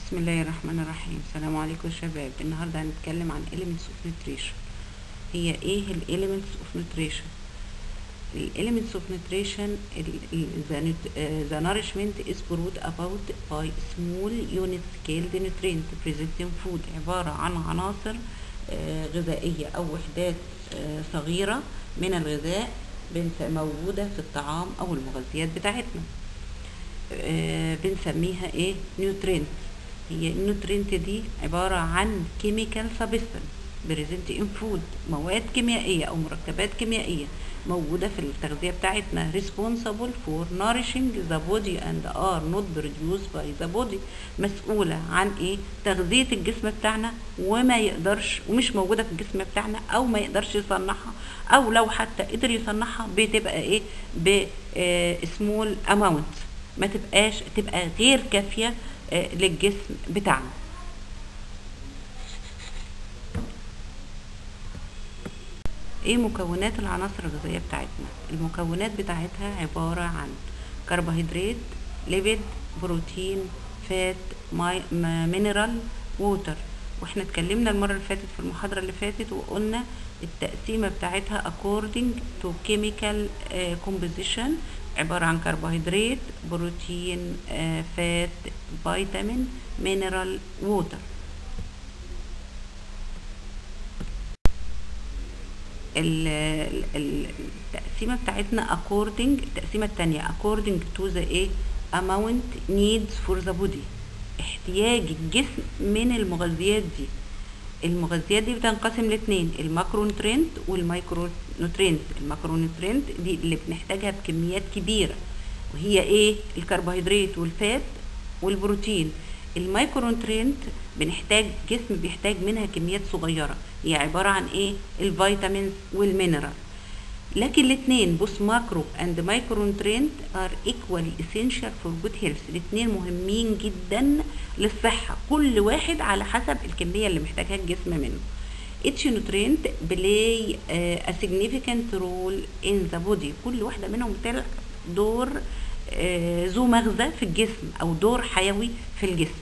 بسم الله الرحمن الرحيم السلام عليكم يا شباب النهارده هنتكلم عن elements of nutrition هي ايه ال elements of nutrition ال elements of nutrition ال- ال- the, nut- uh, the nourishment is brought about by small unit scaled nutrient present in food عبارة عن عناصر آه، غذائية أو وحدات آه، صغيرة من الغذاء بنس- موجودة في الطعام أو المغذيات بتاعتنا آه، بنسميها ايه نيوترينت هي النيوترينت دي عبارة عن كيميكال سبستانس بريزنت ان فود مواد كيميائية او مركبات كيميائية موجودة في التغذية بتاعتنا responsible for nourishing the body and are not produced by the body مسؤولة عن ايه تغذية الجسم بتاعنا وما يقدرش ومش موجودة في الجسم بتاعنا او ما يقدرش يصنعها او لو حتى قدر يصنعها بتبقى ايه بسمول اماونت ما تبقاش تبقى غير كافية آه، للجسم بتاعنا ايه مكونات العناصر الغذائية بتاعتنا المكونات بتاعتها عبارة عن كربوهيدرات ليبيد بروتين فات ماي م- مينرال ووتر واحنا اتكلمنا المرة اللي فاتت في المحاضرة اللي فاتت وقلنا التقسيمة بتاعتها according to chemical آه، composition عبارة عن كربوهيدرات بروتين آه، فات فيتامين مينرال ووتر ال- ال- ال- التقسيمة بتاعتنا according التقسيمة التانية according to the ايه amount needs for the body احتياج الجسم من المغذيات دي المغذيات دي بتنقسم لاتنين الماكرو نوترينت والمايكرو نوترينت الماكرو نوترينت دي اللي بنحتاجها بكميات كبيرة وهي ايه الكربوهيدرات والفات والبروتين المايكرو نوترينت بنحتاج جسم بيحتاج منها كميات صغيرة هي عبارة عن ايه الفيتامينز والمينرال لكن الاثنين بص ماكرو اند مايكرو نوترينت ار ايكوالي اسينشال فور جود هيلث الاثنين مهمين جدا للصحه كل واحد على حسب الكميه اللي محتاجها الجسم منه each nutrient play uh, a significant role in the body كل واحده منهم بتلعب دور آه، ذو مغزى في الجسم او دور حيوي في الجسم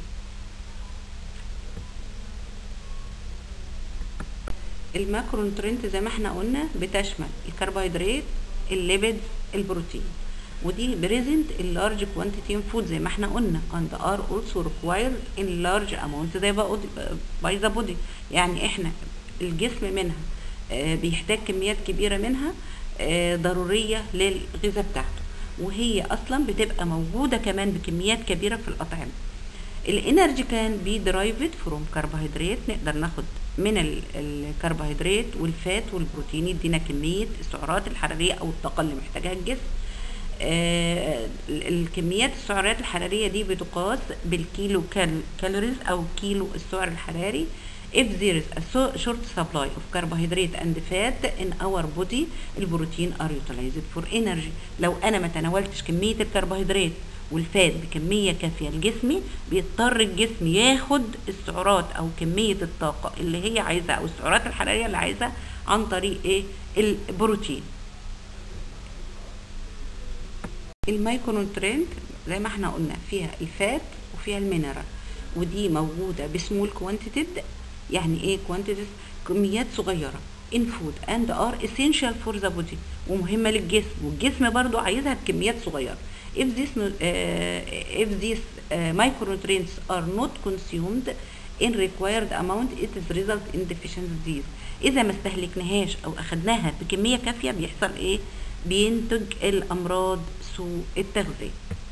الماكرو نوترينت زي ما احنا قلنا بتشمل الكربوهيدرات الليبيد البروتين ودي بريزنت in large quantity in food زي ما احنا قلنا and are also required in large amount زي by the body يعني احنا الجسم منها آه، بيحتاج كميات كبيرة منها آه، ضرورية للغذاء بتاعته وهي اصلا بتبقى موجودة كمان بكميات كبيرة في الاطعمة الانرجي كان بي درايفد فروم كربوهيدرات نقدر ناخد من ال- الكربوهيدرات والفات والبروتين يدينا كميه السعرات الحراريه او الطاقه اللي محتاجها الجسم آه ال- الكميات السعرات الحراريه دي بتقاس بالكيلو كال كالوريز او كيلو السعر الحراري if there is a so- short supply of carbohydrate and fat in our body البروتين are utilized for energy لو انا ما تناولتش كميه الكربوهيدرات والفات بكميه كافيه لجسمي بيضطر الجسم ياخد السعرات او كميه الطاقه اللي هي عايزاها او السعرات الحراريه اللي عايزاها عن طريق ايه البروتين المايكرونوترينت زي ما احنا قلنا فيها الفات وفيها المينرال ودي موجوده بسمول كوانتيتيد يعني ايه كوانتيتيز كميات صغيره in food and are essential for the body ومهمه للجسم والجسم برضو عايزها بكميات صغيره if this nu- uh, if these uh, micronutrients are not consumed in required amount it is result in deficient disease اذا ما استهلكناهاش او اخدناها بكميه كافيه بيحصل ايه بينتج الامراض سوء التغذيه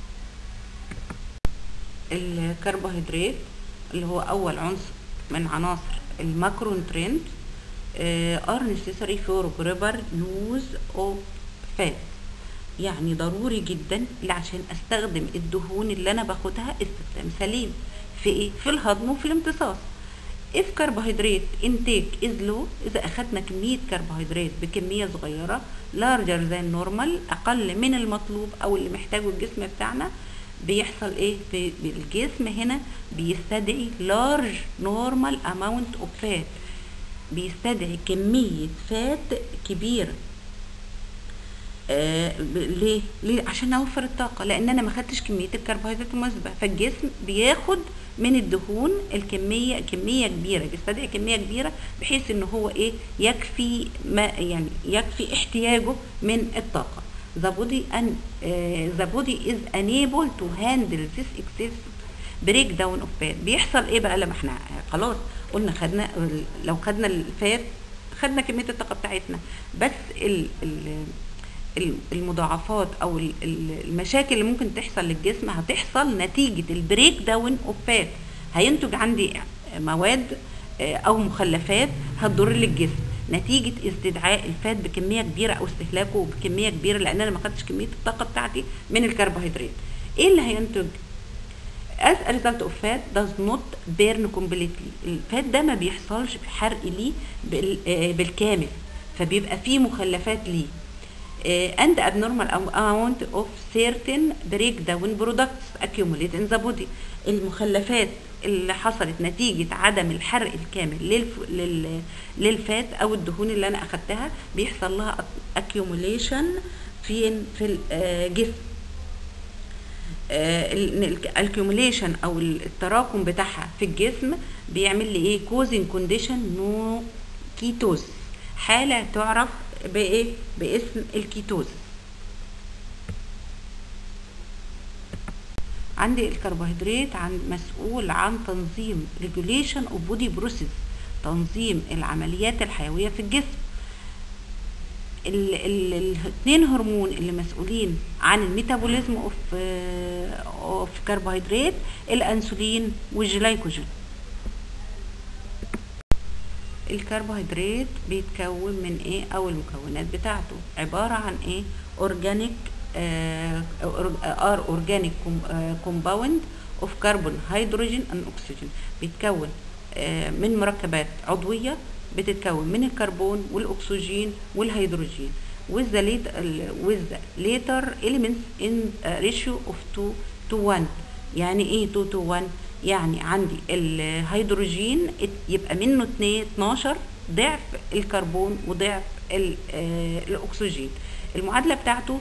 الكربوهيدرات اللي هو اول عنصر من عناصر الماكرو نوترينت ار necessary for proper use of fat يعني ضروري جدا عشان استخدم الدهون اللي انا باخدها استخدام سليم في ايه في الهضم وفي الامتصاص if carbohydrate intake is low اذا اخدنا كميه كربوهيدرات بكميه صغيره larger than normal اقل من المطلوب او اللي محتاجه الجسم بتاعنا بيحصل ايه في الجسم هنا بيستدعي large normal amount of fat بيستدعي كميه فات كبيره آه ب- ليه؟ ليه؟ عشان اوفر الطاقه لان انا ما خدتش كميه الكربوهيدرات المناسبه فالجسم بياخد من الدهون الكميه كميه كبيره بيستدعي كميه كبيره بحيث ان هو ايه يكفي ما يعني يكفي احتياجه من الطاقه the body and uh, the body is unable to handle this excessive بريك داون اوف فات بيحصل ايه بقى لما احنا خلاص قلنا خدنا لو خدنا الفات خدنا كميه الطاقه بتاعتنا بس ال ال ال- المضاعفات او ال- ال- المشاكل اللي ممكن تحصل للجسم هتحصل نتيجه البريك داون اوف فات هينتج عندي مواد آه، او مخلفات هتضر للجسم نتيجه استدعاء الفات بكميه كبيره او استهلاكه بكميه كبيره لان انا ما خدتش كميه الطاقه بتاعتي من الكربوهيدرات ايه اللي هينتج as a result of fat does not burn completely الفات ده ما بيحصلش حرق ليه بال- آه، بالكامل فبيبقى فيه مخلفات ليه آه، and abnormal amount of certain breakdown products accumulate in the body المخلفات اللي حصلت نتيجة عدم الحرق الكامل للف... لل... للفات أو الدهون اللي أنا أخدتها بيحصل لها accumulation فين في الجسم الكيوميليشن او التراكم بتاعها في الجسم بيعمل لي ايه كوزنج كونديشن نو كيتوز حاله تعرف بايه باسم الكيتوز عندي الكربوهيدرات عن مسؤول عن تنظيم ريجوليشن اوف بودي بروسيس تنظيم العمليات الحيويه في الجسم الاثنين هرمون اللي مسؤولين عن الميتابوليزم اوف اوف كربوهيدرات الانسولين والجلايكوجين الكربوهيدرات بيتكون من ايه او المكونات بتاعته عباره عن ايه اورجانيك ار اورجانيك كومباوند اوف كربون هيدروجين اند اكسجين بيتكون آه، من مركبات عضويه بتتكون من الكربون والاكسجين والهيدروجين with the later with the later elements in a ratio of 2 to 1 يعني ايه 2 to 1 يعني عندي الهيدروجين ات- يبقى منه 2 12 ضعف الكربون وضعف ال- آه، الاكسجين المعادله بتاعته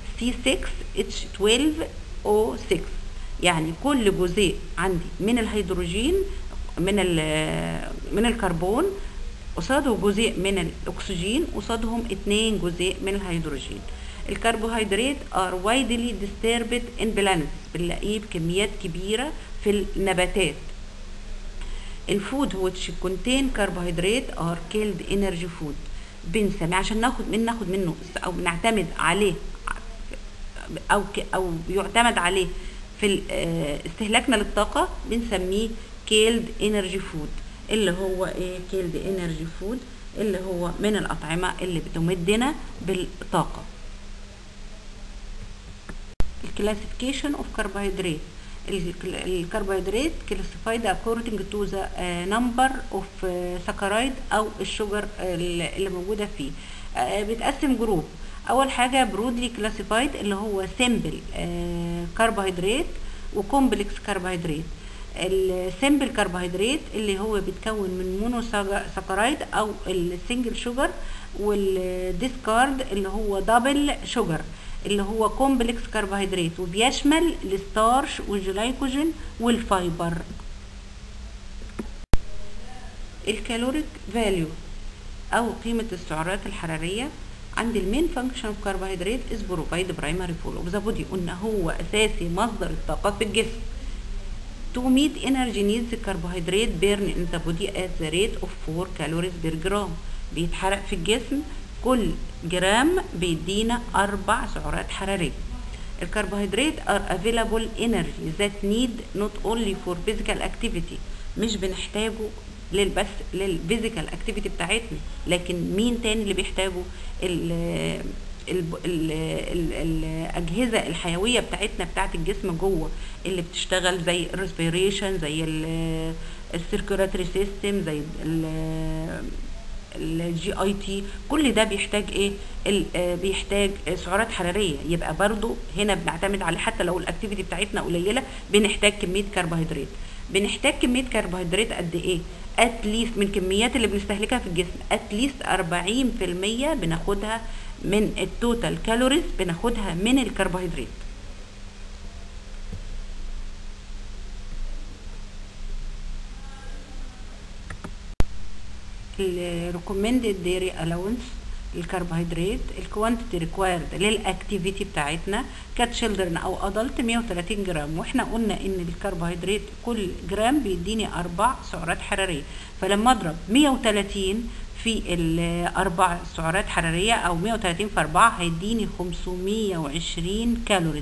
C6H12O6 يعني كل جزيء عندي من الهيدروجين من ال- من الكربون قصاده جزيء من الاكسجين قصادهم اتنين جزيء من الهيدروجين الكربوهيدرات are widely disturbed in plants بنلاقيه بكميات كبيرة في النباتات الفود which contain carbohydrate are killed energy food بنسميه عشان ناخد من ناخد منه او بنعتمد عليه او ك او يعتمد عليه في ال- آه، استهلاكنا للطاقه بنسميه كيلد انرجي فود اللي هو ايه كيلد انرجي فود اللي هو من الاطعمه اللي بتمدنا بالطاقه الكلاسيفيكيشن اوف كربوهيدرات الكربوهيدرات classified according to the uh, number of uh, saccharide او الشجر اللي موجوده فيه آه، بيتقسم جروب اول حاجه برودلي كلاسيفايد اللي هو سيمبل كربوهيدرات وكومبلكس كربوهيدرات السيمبل كربوهيدرات اللي هو بيتكون من مونو ساكرايد او السنجل شوجر والديسكارد اللي هو دبل شوجر اللي هو كومبلكس كربوهيدرات وبيشمل الستارش والجلايكوجين والفايبر الكالوريك فاليو او قيمه السعرات الحراريه عند المين فانكشن اوف كربوهيدرات از بروفايد برايمري فول اوف ذا بودي قلنا هو اساسي مصدر الطاقه في الجسم to meet energy needs carbohydrate burn in the body at the rate of 4 calories per gram بيتحرق في الجسم كل جرام بيدينا أربع سعرات حرارية الكربوهيدرات are available energy that need not only for physical activity مش بنحتاجه للبس للفيزيكال اكتيفيتي بتاعتنا لكن مين تاني اللي بيحتاجه ال ال ال ال الاجهزه الحيويه بتاعتنا بتاعت الجسم جوه اللي بتشتغل زي الريسبيريشن زي السيركولاتري سيستم زي الجي اي تي كل ده بيحتاج ايه ال- آه، بيحتاج سعرات حراريه يبقى برضو هنا بنعتمد عليه حتى لو الاكتيفيتي بتاعتنا قليله بنحتاج كميه كربوهيدرات بنحتاج كميه كربوهيدرات قد ايه اتليست من كميات اللي بنستهلكها في الجسم اتليست 40% بناخدها من التوتال كالوريز بناخدها من الكربوهيدرات الريكومندد ديري الاونس الكربوهيدرات الكوانتيتي ريكوايرد للاكتيفيتي بتاعتنا كتشيلدرن او ادلت 130 جرام واحنا قلنا ان الكربوهيدرات كل جرام بيديني اربع سعرات حراريه فلما اضرب 130 في الاربع سعرات حراريه او 130 في 4 هيديني 520 كالوريز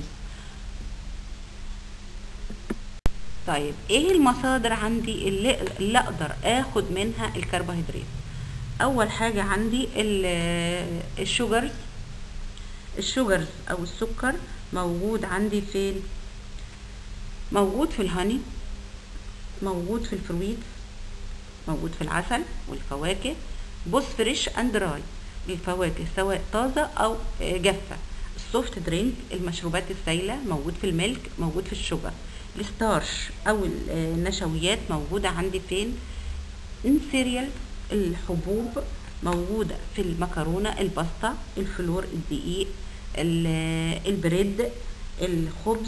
طيب ايه المصادر عندي اللي, اللي اقدر اخد منها الكربوهيدرات اول حاجه عندي الشوجرز الشوجرز او السكر موجود عندي فين موجود في الهاني موجود في الفرويت موجود في العسل والفواكه بص فريش اند راي الفواكه سواء طازه او جافه السوفت درينك المشروبات السائله موجود في الميلك موجود في الشوجر الستارش او النشويات موجوده عندي فين السيريال الحبوب موجودة في المكرونة الباستا الفلور الدقيق البريد الخبز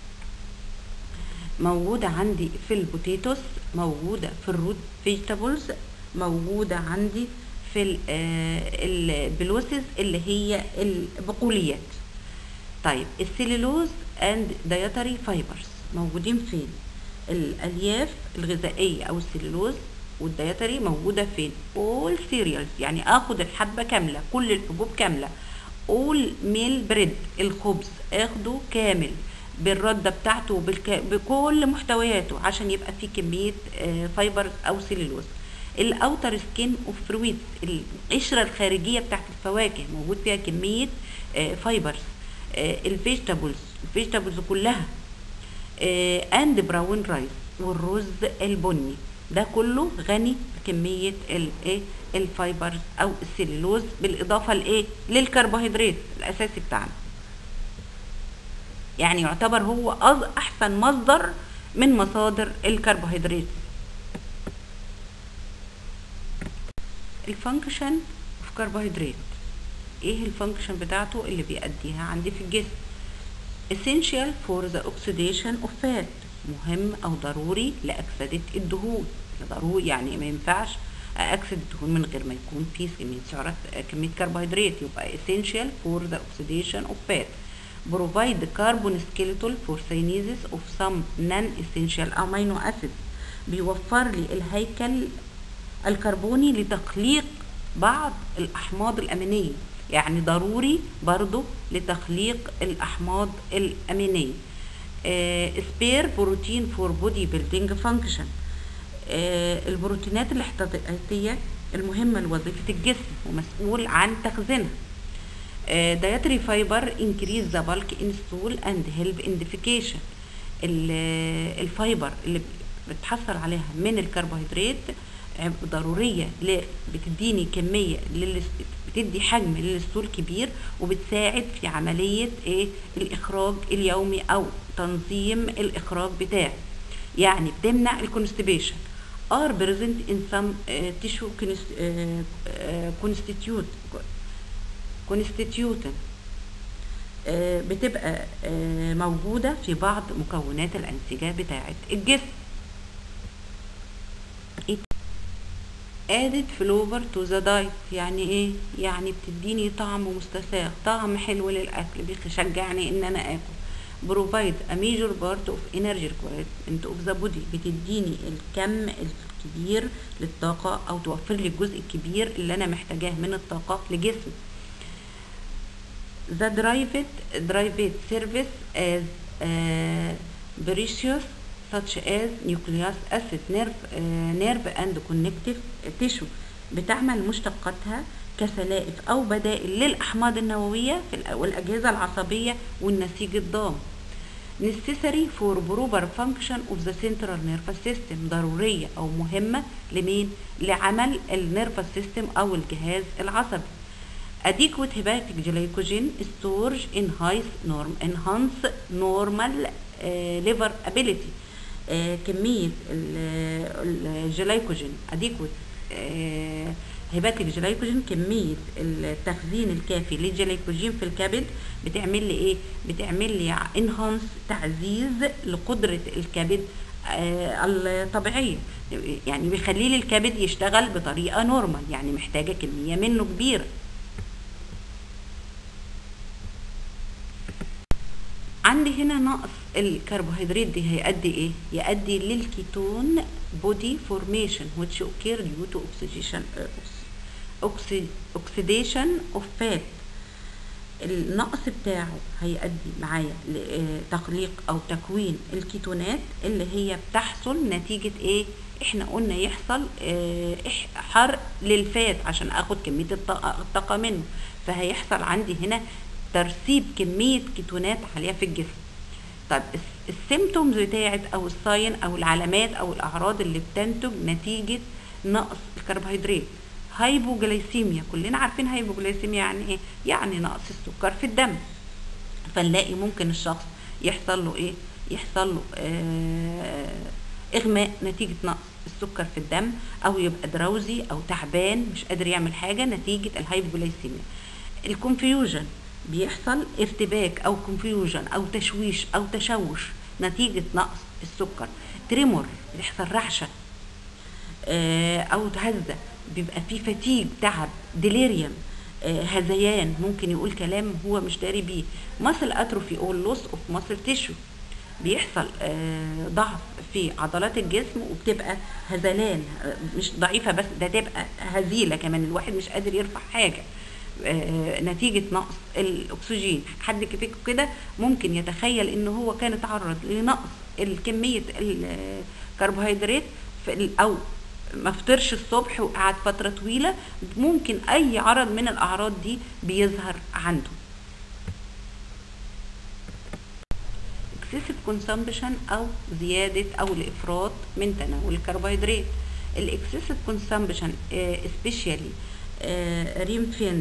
موجودة عندي في البوتيتوس موجودة في الروت فيجيتابلز موجودة عندي في البلوسز اللي هي البقوليات طيب السيلولوز اند دايتري فايبرز موجودين فين الالياف الغذائيه او السيلولوز والدايتري موجوده فين all cereals يعني اخد الحبه كامله كل الحبوب كامله all meal bread الخبز اخده كامل بالرده بتاعته وبالك... بكل محتوياته عشان يبقى فيه كميه فايبر او سيلولوز الاوتر سكين اوف فرويت القشره الخارجيه بتاعت الفواكه موجود فيها كميه فايبرز الفيجيتابلز الفيجيتابلز كلها اند براون رايس والرز البني ده كله غني بكميه الايه الفايبرز او السليلوز بالاضافه لايه للكربوهيدرات الاساسي بتاعنا يعني يعتبر هو احسن مصدر من مصادر الكربوهيدرات الفانكشن اوف كربوهيدرات ايه الفانكشن بتاعته اللي بيأديها عندي في الجسم essential for the oxidation of fat مهم او ضروري لاكسده الدهون ضروري يعني ما ينفعش اكسد الدهون من غير ما يكون في كميه سعرات كميه كربوهيدرات يبقى essential for the oxidation of fat provide the carbon skeletal for synthesis of some non-essential amino acids بيوفر لي الهيكل الكربوني لتخليق بعض الأحماض الأمينية يعني ضروري برضو لتخليق الأحماض الأمينية سبير بروتين فور بودي بيلدينج فانكشن البروتينات الاحتياطية المهمة لوظيفة الجسم ومسؤول عن تخزينها dietary fiber increase the bulk in stool and help in defecation الفايبر اللي بتحصل عليها من الكربوهيدرات ضرورية بتديني كمية بتدي حجم للستول كبير وبتساعد في عملية ايه الإخراج اليومي أو تنظيم الإخراج بتاعي يعني بتمنع الكونستيبيشن are present in some uh, tissue uh, constitute constituent uh, بتبقى uh, موجودة في بعض مكونات الأنسجة بتاعة الجسم added flavor to the diet يعني ايه يعني بتديني طعم مستساغ طعم حلو للاكل بيشجعني ان انا اكل provide a major part of energy requirement of the body بتديني الكم الكبير للطاقة او توفر لي الجزء الكبير اللي انا محتاجاه من الطاقة لجسمي the private private service as uh, precious such as nucleic acid nerve uh, nerve and connective tissue بتعمل مشتقاتها كسلائف او بدائل للاحماض النوويه في والاجهزه العصبيه والنسيج الضام necessary for proper function of the central nervous system ضروريه او مهمه لمين لعمل النيرفس سيستم او الجهاز العصبي adequate hepatic glycogen storage in high norm enhance normal uh, liver ability آه كميه ال- الجلايكوجين اديكوت آه هيباتيك جلايكوجين كميه التخزين الكافي للجلايكوجين في الكبد بتعمل لي ايه بتعمل لي انهانس تعزيز لقدره الكبد آه الطبيعيه يعني بيخلي لي الكبد يشتغل بطريقه نورمال يعني محتاجه كميه منه كبيره عندي هنا نقص الكربوهيدرات دي هيؤدي ايه يؤدي للكيتون بودي فورميشن which occur due to oxidation oxidation of fat النقص بتاعه هيؤدي معايا لتخليق او تكوين الكيتونات اللي هي بتحصل نتيجة ايه احنا قلنا يحصل اه حرق للفات عشان اخد كمية الطاقة, الطاقة منه فهيحصل عندي هنا ترسيب كمية كيتونات عالية في الجسم طب السيمتومز بتاعت او الساين او العلامات او الاعراض اللي بتنتج نتيجة نقص الكربوهيدرات هايبوجلايسيميا كلنا عارفين هايبوجلايسيميا يعني ايه يعني نقص السكر في الدم فنلاقي ممكن الشخص يحصل له ايه يحصل له آه اغماء نتيجة نقص السكر في الدم او يبقى دراوزي او تعبان مش قادر يعمل حاجة نتيجة الهايبوجلايسيميا الكونفيوجن بيحصل ارتباك او كونفيوجن او تشويش او تشوش نتيجة نقص السكر تريمور بيحصل رعشة آه او تهزة بيبقى في فتيج تعب ديليريوم آه هذيان ممكن يقول كلام هو مش داري بيه ماسل اتروفي او لوس اوف ماسل تيشو بيحصل آه ضعف في عضلات الجسم وبتبقى هزلان آه مش ضعيفه بس ده تبقى هزيله كمان الواحد مش قادر يرفع حاجه آه نتيجة نقص الأكسجين حد فيكم كده ممكن يتخيل إن هو كان اتعرض لنقص الكمية الكربوهيدرات أو ما فطرش الصبح وقعد فترة طويلة ممكن أي عرض من الأعراض دي بيظهر عنده excessive consumption أو زيادة أو الإفراط من تناول الكربوهيدرات الاكسسيف consumption especially ريمفيند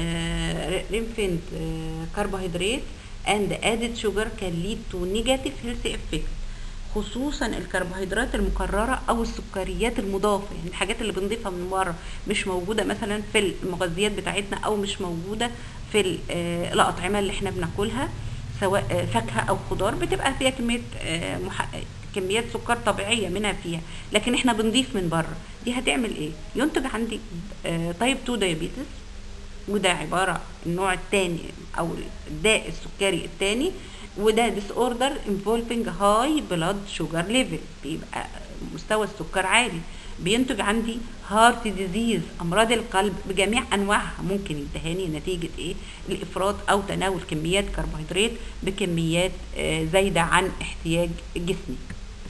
ريمفيند كربوهيدرات and added sugar can lead to negative health effects خصوصا الكربوهيدرات المكرره او السكريات المضافه يعني الحاجات اللي بنضيفها من بره مش موجوده مثلا في المغذيات بتاعتنا او مش موجوده في الاطعمه اللي احنا بناكلها سواء فاكهه او خضار بتبقى فيها كميه كميات سكر طبيعيه منها فيها لكن احنا بنضيف من بره دي هتعمل ايه ينتج عندي تايب 2 دايابيتس وده عباره النوع الثاني او الداء السكري الثاني وده ديس اوردر انفولفنج هاي بلاد شوجر ليفل بيبقى مستوى السكر عالي بينتج عندي هارت ديزيز امراض القلب بجميع انواعها ممكن ينتهاني نتيجه ايه الافراط او تناول كميات كربوهيدرات بكميات آه زايده عن احتياج جسمي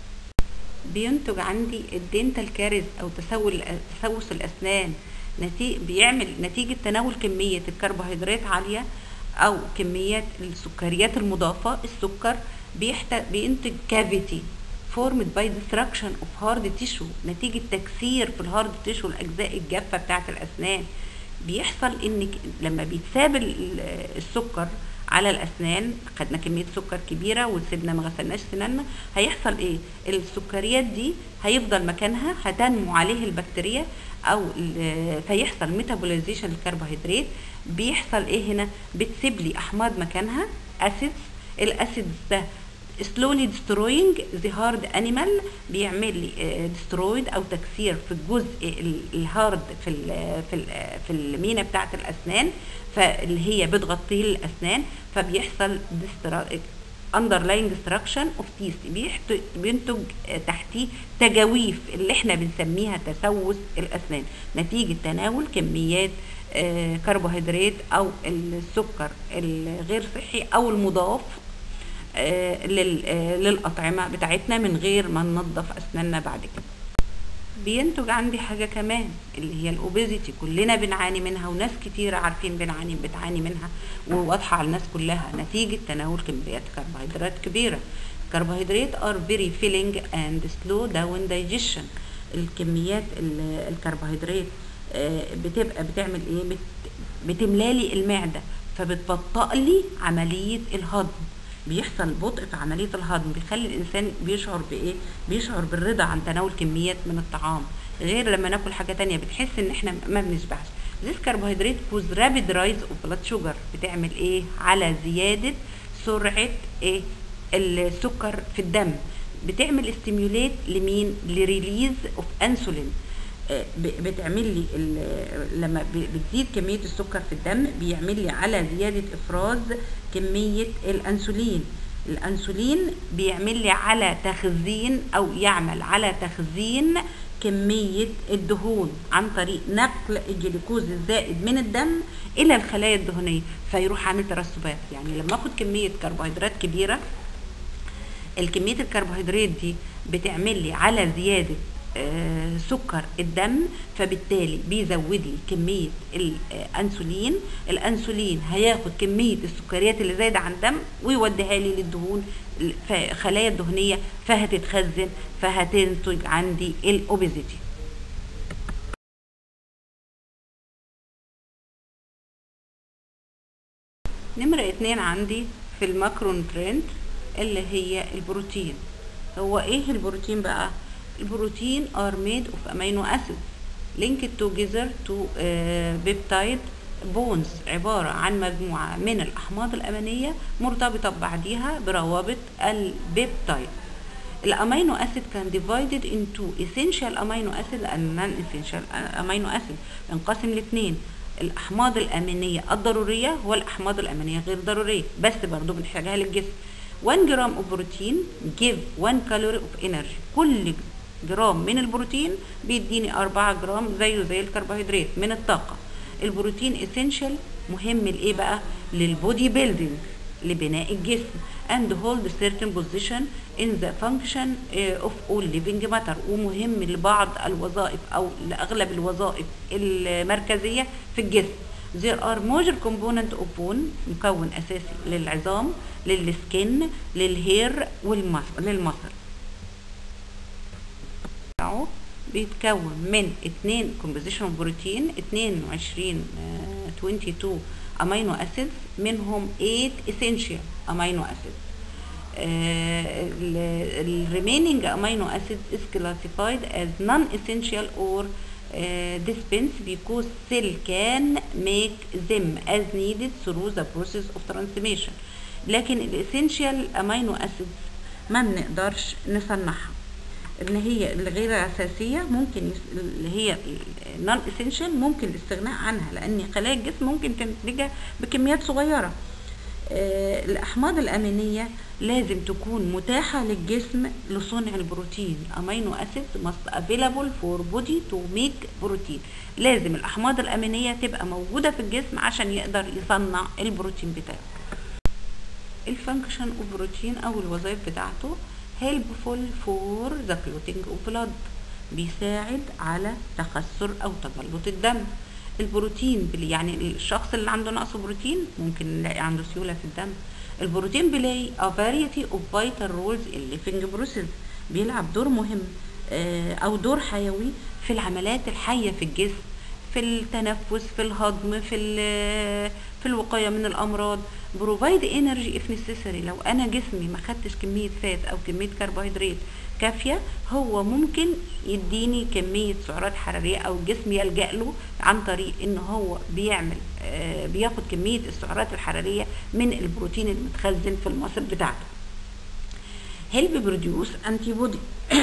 بينتج عندي الدنتال كارث او تسول تسوس الاسنان نتيجة بيعمل نتيجة تناول كمية الكربوهيدرات عالية أو كميات السكريات المضافة السكر بيحتاج بينتج كافيتي formed by destruction of hard tissue نتيجة تكسير في الهارد تيشو الأجزاء الجافة بتاعة الأسنان بيحصل إن لما بيتساب السكر على الاسنان خدنا كميه سكر كبيره وسيبنا ما غسلناش سناننا هيحصل ايه السكريات دي هيفضل مكانها هتنمو عليه البكتيريا او فيحصل ميتابوليزيشن للكربوهيدرات بيحصل ايه هنا بتسيب لي احماض مكانها اسيدز الاسيدز ده slowly destroying the hard animal بيعمل لي destroyed او تكسير في الجزء الهارد في ال في ال في المينا بتاعه الاسنان فاللي هي بتغطي الاسنان فبيحصل underlying destruction of teeth بينتج تحتيه تجاويف اللي احنا بنسميها تسوس الاسنان نتيجه تناول كميات كربوهيدرات او السكر الغير صحي او المضاف للأطعمة بتاعتنا من غير ما ننظف أسناننا بعد كده بينتج عندي حاجة كمان اللي هي الأوبيزيتي كلنا بنعاني منها وناس كتير عارفين بنعاني بتعاني منها وواضحة على الناس كلها نتيجة تناول كميات كربوهيدرات كبيرة الكربوهيدرات are very filling and slow down digestion الكميات الكربوهيدرات بتبقى بتعمل ايه بت بتملالي المعدة فبتبطئ لي عملية الهضم بيحصل بطء في عمليه الهضم بيخلي الانسان بيشعر بايه بيشعر بالرضا عن تناول كميات من الطعام غير لما ناكل حاجه تانية بتحس ان احنا ما بنشبعش This carbohydrate cause rapid rise of blood sugar بتعمل ايه على زياده سرعه ايه السكر في الدم بتعمل استيميوليت لمين لريليز اوف انسولين بتعمل لي ال- لما ب- بتزيد كميه السكر في الدم بيعمل لي على زياده افراز كميه الانسولين الانسولين بيعمل لي على تخزين او يعمل على تخزين كميه الدهون عن طريق نقل الجلوكوز الزائد من الدم الى الخلايا الدهنيه فيروح عامل ترسبات يعني لما اخد كميه كربوهيدرات كبيره الكمية الكربوهيدرات دي بتعمل لي على زيادة آه، سكر الدم فبالتالي بيزود لي كمية الأنسولين الأنسولين هياخد كمية السكريات اللي زايدة عن الدم ويوديها لي للدهون الخلايا الدهنية فهتتخزن فهتنتج عندي الأوبيزيتي نمرة اتنين عندي في الماكرونترينت اللي هي البروتين هو ايه البروتين بقى البروتين are made of amino acids linked together to uh, peptide bonds عبارة عن مجموعة من الأحماض الأمينية مرتبطة ببعضيها بروابط البيبتايد الامينو اسيد كان divided into essential amino acid and non essential amino acid انقسم لاثنين الاحماض الامينيه الضروريه والاحماض الامينيه غير ضروريه بس برضو بنحتاجها للجسم 1 جرام اوف بروتين give 1 كالوري اوف انرجي كل جرام من البروتين بيديني 4 جرام زيه زي الكربوهيدرات من الطاقه البروتين اسينشال مهم لايه بقى للبودي بيلدينج لبناء الجسم and hold certain position in the function uh, of all living matter ومهم لبعض الوظائف او لاغلب الوظائف المركزيه في الجسم there are major component of bone مكون اساسي للعظام للسكن للهير والمصل للمصل اهو بيتكون من اتنين composition of protein 22 آه، 22 امينو اسيدز منهم 8 essential امينو اسيدز الريمينينج امينو اسيد is classified as non-essential or uh, dispense because cell can make them as needed through the process of transformation لكن الاسينشال امينو اسيدز ما بنقدرش نصنعها ان هي الغير اساسيه ممكن يس- اللي هي نون اسينشال ممكن الاستغناء عنها لان خلايا الجسم ممكن تنتجها بكميات صغيره آه، الاحماض الامينيه لازم تكون متاحه للجسم لصنع البروتين امينو اسيدز must available for body to make بروتين لازم الاحماض الامينيه تبقى موجوده في الجسم عشان يقدر يصنع البروتين بتاعه الفانكشن اوف بروتين او الوظائف بتاعته helpful for the clotting of blood بيساعد على تخثر او تجلط الدم البروتين بل- يعني الشخص اللي عنده نقص بروتين ممكن نلاقي عنده سيوله في الدم البروتين بلاي a variety of vital roles in living process بيلعب دور مهم آه، او دور حيوي في العمليات الحيه في الجسم في التنفس في الهضم في ال- في الوقايه من الامراض بروفايد انرجي اف نيسيسري لو انا جسمي ما خدتش كميه فات او كميه كربوهيدرات كافيه هو ممكن يديني كميه سعرات حراريه او الجسم يلجا له عن طريق ان هو بيعمل آه، بياخد كميه السعرات الحراريه من البروتين المتخزن في المصل بتاعته هيلب بروديوس انتي بودي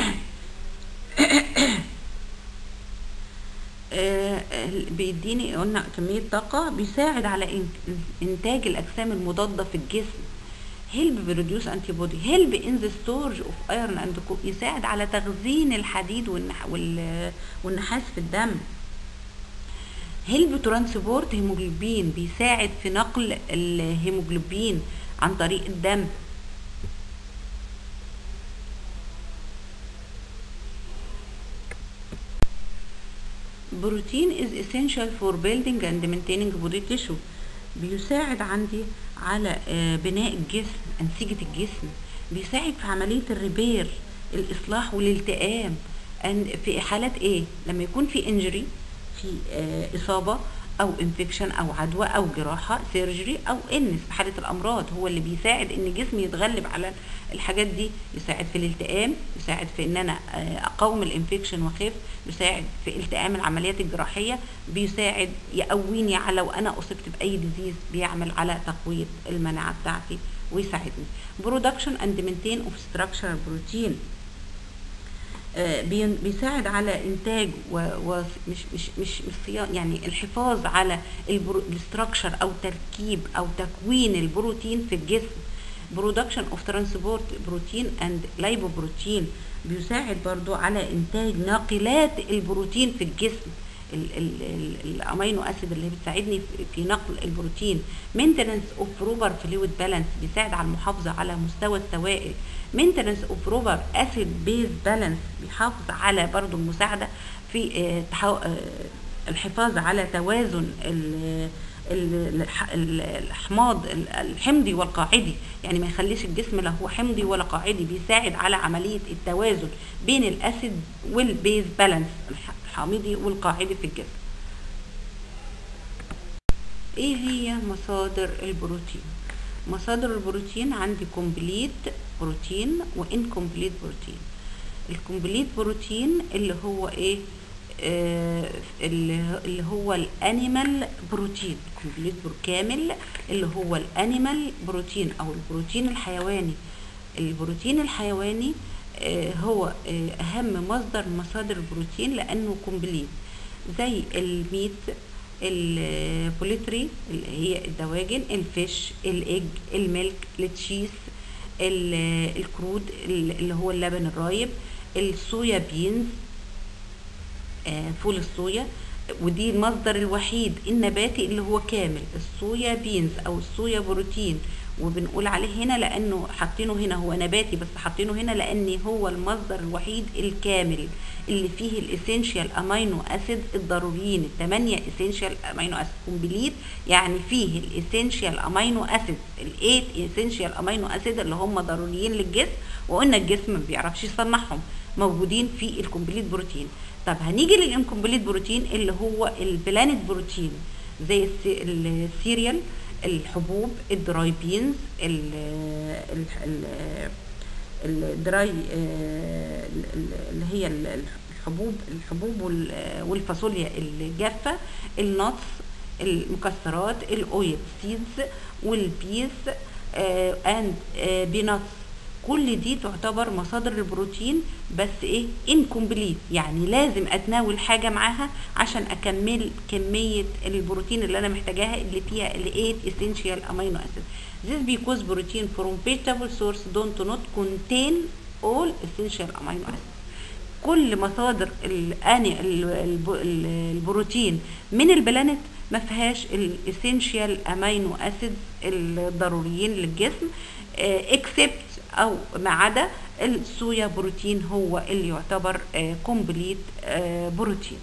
آه، آه، بيديني قلنا كمية طاقة بيساعد على إن- إنتاج الأجسام المضادة في الجسم هيلب بروديوس انتي بودي هيلب ان ذا ستورج اوف ايرون اند يساعد على تخزين الحديد والنح وال- والنحاس في الدم هيلب ترانسبورت هيموجلوبين بيساعد في نقل الهيموجلوبين عن طريق الدم بروتين is essential for building and maintaining body tissue بيساعد عندي على آه، بناء الجسم أنسجة الجسم بيساعد في عملية الريبير الإصلاح والالتئام أن- في حالات إيه لما يكون في انجري في آه، إصابة او انفكشن او عدوى او جراحه سيرجري او انس في حاله الامراض هو اللي بيساعد ان جسمي يتغلب على الحاجات دي يساعد في الالتئام يساعد في ان انا اقاوم الانفكشن واخف بيساعد في التئام العمليات الجراحيه بيساعد يقويني على لو انا اصبت باي ديزيز بيعمل على تقويه المناعه بتاعتي ويساعدني برودكشن اند مينتين اوف ستراكشر بروتين بيساعد على انتاج ومش مش مش مش يعني الحفاظ على الاستراكشر او تركيب او تكوين البروتين في الجسم برودكشن اوف ترانسبورت بروتين اند لايبوبروتين بيساعد برضو على انتاج ناقلات البروتين في الجسم الامينو اسيد اللي بتساعدني في نقل البروتين مينتننس اوف بروبر فلويد بالانس بيساعد على المحافظه على مستوى السوائل مينتننس اوف بروبر اسيد بيز بالانس بيحافظ على برضو المساعده في الحفاظ على توازن الاحماض الحمضي والقاعدي يعني ما يخليش الجسم لا هو حمضي ولا قاعدي بيساعد على عمليه التوازن بين الاسيد والبيز بالانس الحامضي والقاعدي في الجسم ايه هي مصادر البروتين مصادر البروتين عندي كومبليت بروتين وانكمبليت بروتين الكومبليت بروتين اللي هو ايه آه اللي هو الانيمال بروتين كومبليت كامل اللي هو الانيمال بروتين او البروتين الحيواني البروتين الحيواني آه هو آه اهم مصدر مصادر البروتين لانه كومبليت زي الميت البوليتري اللي هي الدواجن الفيش الايج الميلك التشيز الكرود اللي هو اللبن الرايب الصويا بينز آه فول الصويا ودي المصدر الوحيد النباتي اللي هو كامل الصويا بينز او الصويا بروتين وبنقول عليه هنا لانه حاطينه هنا هو نباتي بس حاطينه هنا لان هو المصدر الوحيد الكامل اللي فيه الاسينشال امينو اسيد الضروريين الثمانيه اسينشال امينو اسيد كومبليت يعني فيه الاسينشال امينو اسيد الايت اسينشال امينو اسيد اللي هم ضروريين للجسم وقلنا الجسم ما بيعرفش يصنعهم موجودين في الكومبليت بروتين طب هنيجي للانكمبليت بروتين اللي هو البلانت بروتين زي السيريال الحبوب الدراي بينز الدراي اللي هي الحبوب الحبوب والفاصوليا الجافه النتس المكسرات الاويل سيدز والبيز اند بيناتس كل دي تعتبر مصادر البروتين بس ايه انكمبليت يعني لازم اتناول حاجه معاها عشان اكمل كميه البروتين اللي انا محتاجاها اللي فيها ال 8 essential amino acids this because protein from vegetable source don't not contain all essential amino acids كل مصادر الاني البروتين من البلانت ما فيهاش الاسينشال امينو اسيدز الضروريين للجسم اكسبت او ما عدا الصويا بروتين هو اللي يعتبر كومبليت بروتين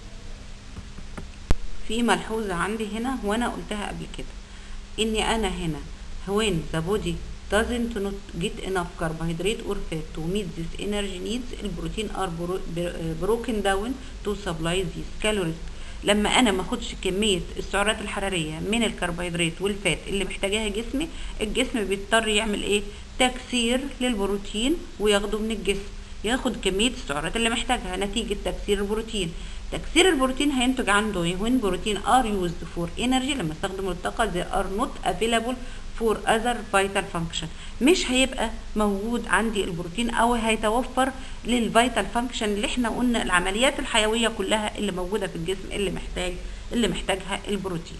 في ملحوظة عندي هنا وانا قلتها قبل كده اني انا هنا when the body doesn't not get enough carbohydrate or fat to meet this energy needs البروتين are broken down to supply these calories لما انا ما اخدش كميه السعرات الحراريه من الكربوهيدرات والفات اللي محتاجاها جسمي الجسم بيضطر يعمل ايه تكسير للبروتين وياخده من الجسم ياخد كميه السعرات اللي محتاجها نتيجه تكسير البروتين تكسير البروتين هينتج عنده ايه when بروتين are used for energy لما استخدموا الطاقه they are not available for other vital function مش هيبقى موجود عندي البروتين او هيتوفر للفيتال فانكشن اللي احنا قلنا العمليات الحيويه كلها اللي موجوده في الجسم اللي محتاج اللي محتاجها البروتين